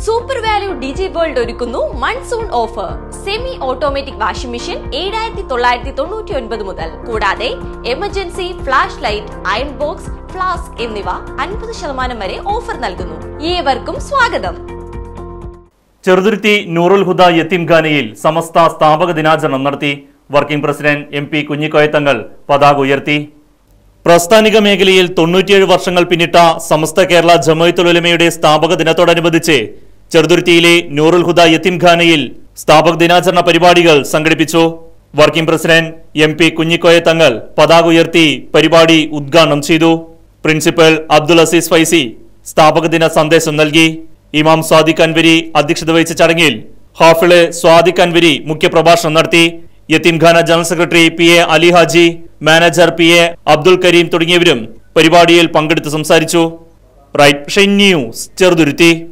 super value digi world ഒരുക്കുന്നു monsoon offer semi automatic washing machine ഏഴായിരത്തി തൊള്ളായിരത്തി തൊണ്ണൂറ്റി ഒൻപത് മുതൽ കൂടാതെ emergency flash light iron box flask എന്നിവ അൻപത് ശതമാനം വരെ ഓഫർ നൽകുന്നു ഏവർക്കും സ്വാഗതം ചെറുതുരുത്തി നൂറുൽ ഹുദ യത്തീംഖാനയിൽ സമസ്ത സ്ഥാപക ദിനാചരണം നടത്തി working president M P Kunhikoyathangal പതാക ഉയർത്തി പ്രസ്ഥാനിക മേഖലയിൽ തൊണ്ണൂറ്റിയേഴ് വർഷങ്ങൾ പിന്നിട്ട സമസ്ത കേരള ജമയത്തുൽ ഉലമയുടെ സ്ഥാപക ദിനത്തോടനുബന്ധിച്ച് ചെറുതുരുത്തിയിലെ നൂറുൽ ഹുദ യത്തീംഖാനയിൽ സ്ഥാപക ദിനാചരണ പരിപാടികൾ സംഘടിപ്പിച്ചു working president M P Kunhikoyathangal പതാക ഉയർത്തി പരിപാടി ഉദ്ഘാടനം ചെയ്തു പ്രിൻസിപ്പൽ അബ്ദുൽ അസീസ് ഫൈസി സ്ഥാപക ദിന സന്ദേശം നൽകി ഇമാം സ്വാദിഖ് അൻവരി അധ്യക്ഷത വഹിച്ച ചടങ്ങിൽ ഹാഫിള് സ്വാദിഖ് അൻവരി മുഖ്യപ്രഭാഷണം നടത്തി യത്തീംഖാന general secretary P A Ali Haji manager P A Abdul Kareem തുടങ്ങിയവരും പരിപാടിയിൽ പങ്കെടുത്ത് സംസാരിച്ചു റൈറ്റ് ന്യൂസ് ചെറുതുരുത്തി